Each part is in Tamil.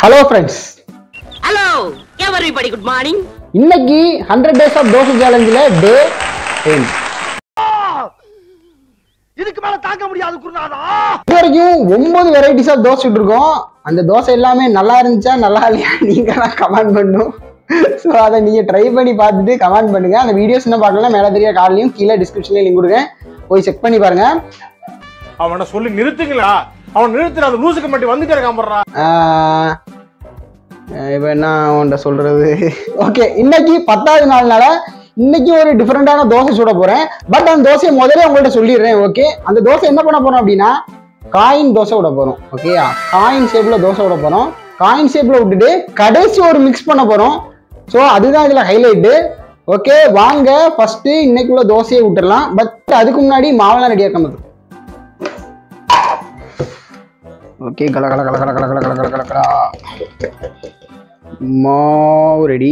Hello friends hello everybody good morning இன்னைக்கு ஹண்ட்ரட் டேஸ் ஆஃப் தோசை சேலஞ்சில் டே டென் இதுக்கு மேல தாங்க முடியாது குருநாதா இது வரைக்கும் ஒன்பது வெரைட்டிஸ் ஆஃப் தோசை சுட்டுருக்கோம் அந்த தோசை எல்லாமே நல்லா இருந்துச்சா நல்லா இல்லையா நீங்க தான் கமெண்ட் பண்ணும் ஸோ அதை நீங்க ட்ரை பண்ணி பார்த்துட்டு கமெண்ட் பண்ணுங்க அந்த வீடியோஸ் என்ன பார்க்கலாம் மேலே தெரிய காலையும் கீழே டிஸ்கிரிப்ஷன்லேயும் லிங்க் கொடுங்க போய் செக் பண்ணி பாருங்க அவனை சொல்லி நிறுத்துங்களா அவன் நிறுத்துற அந்த லூசுக்கு மட்டும் வந்துட்டே இருக்கான் போடுறா ஆஹ் இப்போ என்ன உன்ட்ட சொல்றது ஓகே இன்னைக்கு பத்தாவது நாள்னால இன்னைக்கு ஒரு டிஃப்ரெண்டான தோசை சுட போறேன் பட் அந்த தோசையை முதல்ல உங்கள்ட்ட சொல்லிடுறேன் ஓகே அந்த தோசை என்ன பண்ண போறோம் அப்படின்னா காயின் தோசை விட போறோம் ஓகேயா காயின் ஷேப்ல தோசை விட போறோம் காயின் ஷேப்ல விட்டுட்டு கடைசி ஒரு மிக்ஸ் பண்ண போறோம் ஸோ அதுதான் இதுல ஹைலைட்டு ஓகே வாங்க ஃபர்ஸ்ட் இன்னைக்குள்ள தோசையை விட்டுறலாம் பட் அதுக்கு முன்னாடி மாவெல்லாம் ரெடியாக கம்மது ஓகே கல கல கல கல கல கல கல கல கல கலா மாவு ரெடி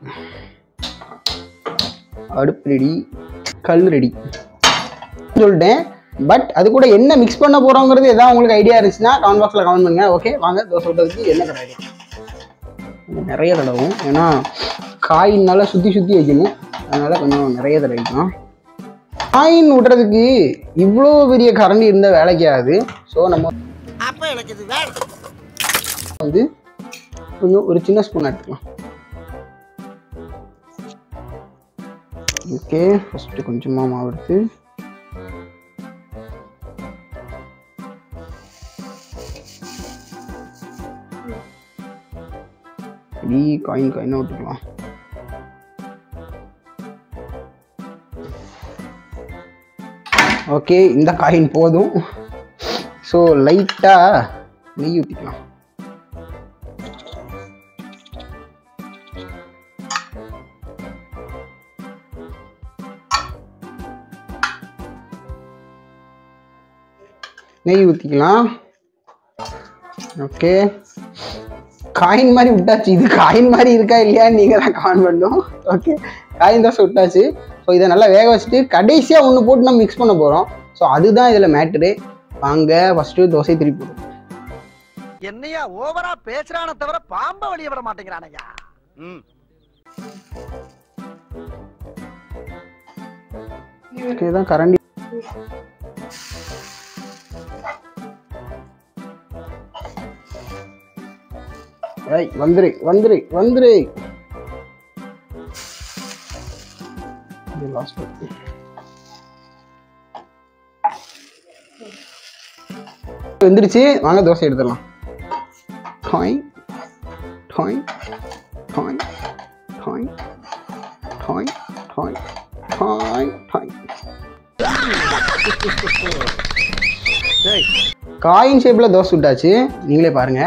அடுப்பு ரெடி கல் ரெடி சொல்லிட்டேன் பட் அது கூட என்ன மிக்ஸ் பண்ண போறோங்கிறது எதாவது உங்களுக்கு ஐடியா இருந்துச்சுன்னா கமெண்ட் பாக்ஸில் கமெண்ட் பண்ணுங்க ஓகே வாங்க தோசை விட்டதுக்கு என்ன தடவை நிறைய தடவும் ஏன்னா காயினால சுற்றி சுற்றி வைக்கணும் அதனால கொஞ்சம் நிறைய தடவிக்கலாம் காயின் விடுறதுக்கு இவ்வளோ பெரிய கரண்டி இருந்த வேலைக்கு ஆகுது ஸோ நம்ம அப்ப எனக்கு இது வேணும் வந்து கொஞ்சம் ஒரு சின்ன ஸ்பூன் எடுத்துக்கலாம் ஓகே ஃபர்ஸ்ட் கொஞ்சமாக மாவு எடுத்து இப்படி காயின் காயினாக விட்டுக்கலாம் ஓகே இந்த காயின் போதும் ஸோ லைட்டாக நெய் ஊற்றிக்கலாம் நெய் ஊற்றிக்கலாம் ஓகே காயின் மாதிரி விட்டாச்சு இது காயின் மாதிரி இருக்கா இல்லையான்னு நீங்கள் தான் கமெண்ட் பண்ணணும் ஓகே காயின் தோசை விட்டாச்சு ஸோ இதை நல்லா வேக வச்சுட்டு கடைசியாக ஒன்று போட்டு நம்ம மிக்ஸ் பண்ண போகிறோம் ஸோ அதுதான் இதில் மேட்ரு வாங்க ஃபஸ்ட்டு தோசை திருப்பி போடுவோம் என்னையா ஓவரா பேசுறானே தவிர பாம்ப வெளிய விட மாட்டேங்கிறானையா ம் இதுதான் கரண்டி ஏய் வந்துரு வந்துரு வந்துரு இது last one. வெந்துருச்சு வாங்க தோசை எடுத்துடலாம் டாய் டாய் டாய் டாய் டாய் டாய் டாய் டாய் காயின் ஷேப்பில் தோசை சுட்டாச்சு நீங்களே பாருங்க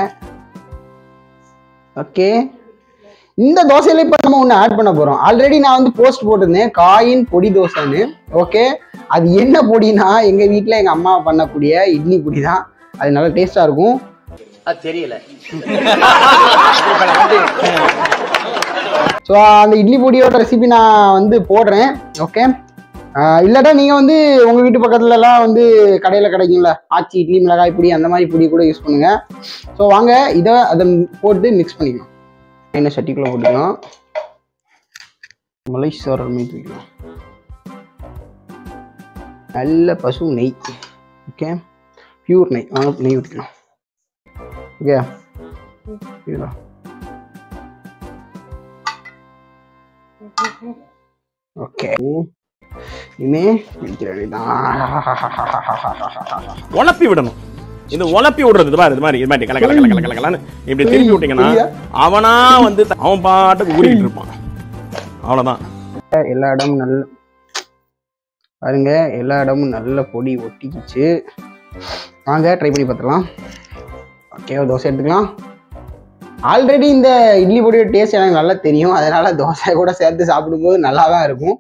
ஓகே இந்த தோசையில இப்போ நம்ம ஒன்று ஆட் பண்ண போகிறோம் ஆல்ரெடி நான் வந்து போஸ்ட் போட்டிருந்தேன் காயின் பொடி தோசைன்னு ஓகே அது என்ன பொடினா எங்கள் வீட்டில் எங்கள் அம்மா பண்ணக்கூடிய இட்லி பொடி தான் அது நல்லா டேஸ்ட்டாக இருக்கும் அது தெரியல ஸோ அந்த இட்லி பொடியோட ரெசிபி நான் வந்து போடுறேன் ஓகே இல்லாட்டா நீங்கள் வந்து உங்கள் வீட்டு பக்கத்துலலாம் வந்து கடையில் கிடைக்கும்ல ஆச்சி இட்லி மிளகாய் பொடி அந்த மாதிரி பொடி கூட யூஸ் பண்ணுங்கள் ஸோ வாங்க இதை அதை போட்டு மிக்ஸ் பண்ணிக்கலாம் என்ன சட்டிக்குள்ளே போட்டுக்கலாம் மலை சோறு மீன் வைக்கலாம் நல்ல பசு நெய் ஓகே பியூர் நெய் வாங்க நெய் ஊற்றிக்கலாம் ஓகே இதுதான் ஓகே இனிமே பிடிக்கிற வேண்டியதான் உழப்பி விடணும் இந்த உழப்பி விடுறது இது பாரு இது மாதிரி இது மாதிரி கல கல கல கல கல கலன்னு இப்படி திருப்பி விட்டீங்கன்னா அவனா வந்து அவன் பாட்டுக்கு ஊறிக்கிட்டு இருப்பான் அவ்வளவுதான் எல்லா இடமும் நல்ல பாருங்க எல்லா இடமும் நல்ல பொடி ஒட்டிக்கிச்சு வாங்க ட்ரை பண்ணி பார்த்துக்கலாம் ஓகே ஒரு தோசை எடுத்துக்கலாம் ஆல்ரெடி இந்த இட்லி பொடியோட டேஸ்ட் எனக்கு நல்லா தெரியும் அதனால தோசை கூட சேர்த்து சாப்பிடும்போது நல்லா தான் இருக்கும்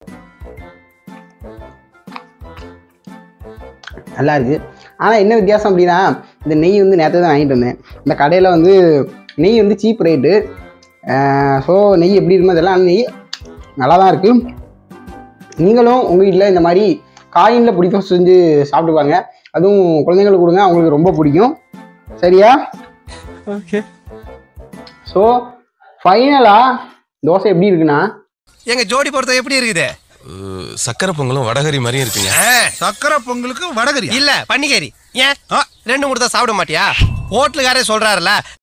நல்லா இருக்கு ஆனால் என்ன வித்தியாசம் அப்படின்னா இந்த நெய் வந்து நேற்று தான் வாங்கிட்டு வந்தேன் இந்த கடையில் வந்து நெய் வந்து சீப் ரேட்டு ஸோ நெய் எப்படி இருக்குமோ அதெல்லாம் அந்த நெய் நல்லா தான் இருக்குது நீங்களும் உங்கள் வீட்டில் இந்த மாதிரி காயினில் பிடிக்க செஞ்சு சாப்பிட்டு பாருங்க அதுவும் குழந்தைங்களுக்கு கொடுங்க அவங்களுக்கு ரொம்ப பிடிக்கும் சரியா ஓகே ஸோ ஃபைனலா தோசை எப்படி இருக்குன்னா எங்க ஜோடி பொறுத்த எப்படி இருக்குது சக்கரை பொங்கலும் வடகரி மாதிரியும் இருக்குங்க சக்கரை பொங்கலுக்கு வடகரி இல்ல பன்னிகரி ஏன் ரெண்டு மூணு தான் சாப்பிட மாட்டியா ஹோட்டலுக்காரே சொல்றாருல